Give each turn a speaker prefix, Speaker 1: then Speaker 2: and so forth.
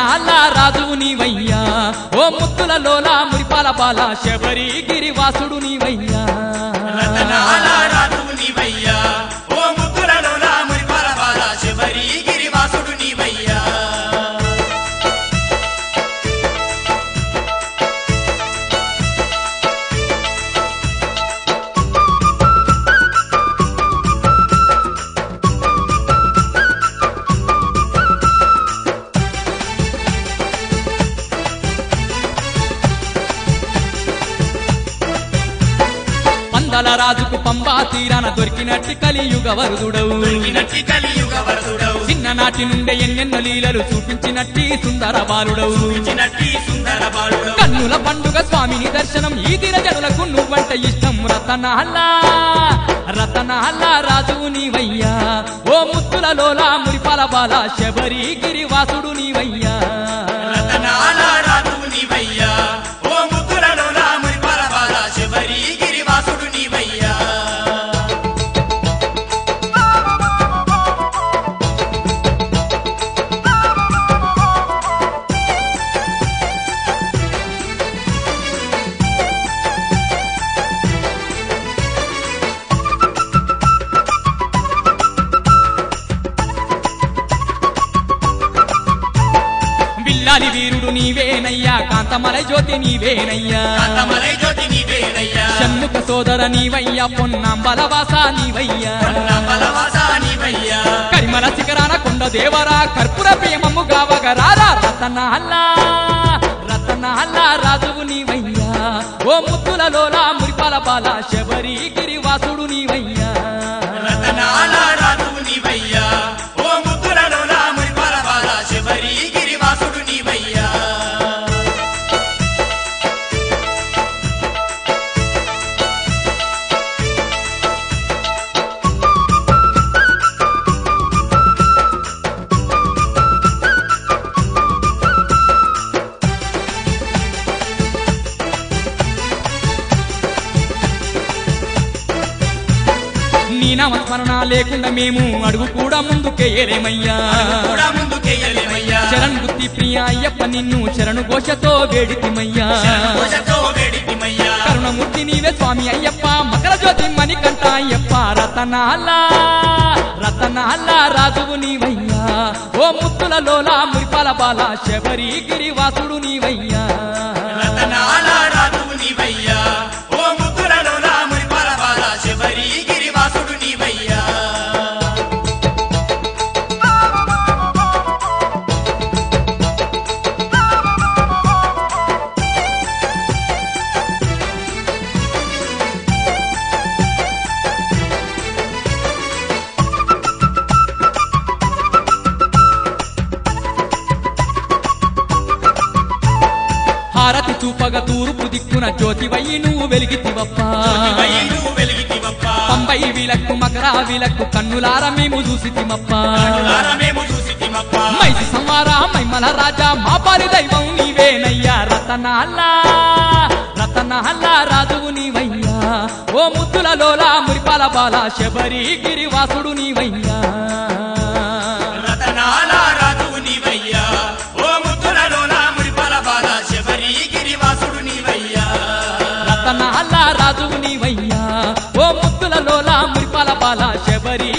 Speaker 1: రతనాల రాజువు నీవయ్యా ఓ ముత్తుల లోలా మురిపాల బాల శబరి గిరివాసుడు నీవయ్యా
Speaker 2: రతనాల రాజువు నీవయ్యా ఓ ముద్దులలో మురిపాల బాల శబరి గిరివాసుడు నీవయ్యా
Speaker 1: పందల రాజుకు పంబా తీరాన దొరికినట్టి కలియుగ వరుదుడవు
Speaker 2: దొరికినట్టి కలియుగ వరదుడవు
Speaker 1: చిన్ననాటి నుండే ఎన్నెన్నో లీలలు చూపించినట్టి సుందర బాలుడవు
Speaker 2: ఇచ్చినట్టి సుందర బాలుడవు
Speaker 1: కన్నుల పండుగ స్వామిని దర్శనం ఈ దిన జనులకు నువ్వంట ఇష్టం రతనాల్లా రతనాల్లా రాజువు నీవయ్యా ఓ ముత్తుల లోలా మురిపాల బాల శబరి గిరివాసుడు నీవయ్యా
Speaker 2: రతనాల రాజువు నీవయ్యా ఓ ముద్దులలో మురిపాల బాల శబరి గిరివాసుడు నీవయ్యా
Speaker 1: విల్లాలి వీరుడు నీవేనయ్యా కాంతమలై జ్యోతి నీవేనయ్యా
Speaker 2: కాంతమలై జ్యోతి నీవేనయ్యా
Speaker 1: షణ్ముఖ సోదర నీవయ్యా పొన్నాంబలవాస నీవయ్యా
Speaker 2: బలవాస నీవయ్యా
Speaker 1: కరిమల శిఖరాన కొండ దేవరా కర్పూర ప్రేమము గావగరారా రతనాల్లా రతనాల్లా రాజువు నీవయ్యా ఓ ముత్తుల లోలా మురిపాల బాల శబరి గిరివాసుడు నీవయ్యా
Speaker 2: రతనాల రాజువు నీవయ్యా ఓ ముద్దులలో మురిపాల బాల శబరి గిరివాసుడు నీవయ్యా
Speaker 1: నీ నామస్మరణ లేకుండా మేము అడుగు కూడా ముందుకేయలేమయ్యా
Speaker 2: కూడా ముందుకెయ్యలేమయ్యా
Speaker 1: శరణ్ బుద్ధి ప్రియ అయ్యప్ప నిన్ను శరణు ఘోషతో వేడితిమయ్యా
Speaker 2: కోశతో వేడితిమయ్యా
Speaker 1: కరుణమూర్తి నీవే స్వామి అయ్యప్ప మకర జ్యోతి మణికంఠ అయ్యప్ప రతనాల్లా రతనాల్లా రాజువు నీవయ్యా ఓ ముత్తుల లోలా మురిపాల బాల శబరి గిరివాసుడు నీవయ్యా
Speaker 2: రతనాల రాజువు నీవయ్యా ఓ ముద్దులలో మురిపాల బాల శబరి గిరివాసుడు నీవయ్యా
Speaker 1: హారతి చూపగ తూర్పు దిక్కున జ్యోతివయ్యి నువ్వు వెలిగితివప్ప
Speaker 2: జ్యోతివై నువ్వు వెలిగితివప్పా
Speaker 1: పంబై విలక్కు మకరా విలక్కు కన్నులార మేము చూసితిమప్ప
Speaker 2: కనులారా మేము చూసితిమప్పా
Speaker 1: మైసి సంవార మైమల రాజా మా పారి దైవం నీవేనయ్యా రతనాల్లా రతనాల్లా రాజువు నీవయ్యా ఓ ముద్దుల లోలా మురిపాల బాల శబరి గిరివాసుడు నీవయ్యా
Speaker 2: రతనాల రాజువు నీవయ్యా ఓ ముద్దులలో మురిపాల బాల శబరి గిరివాసుడు నీవయ్యా
Speaker 1: రతనాల్లా రాజువు నీవయ్యా ఓ ముద్దుల లోలా మురిపాల బాల శబరి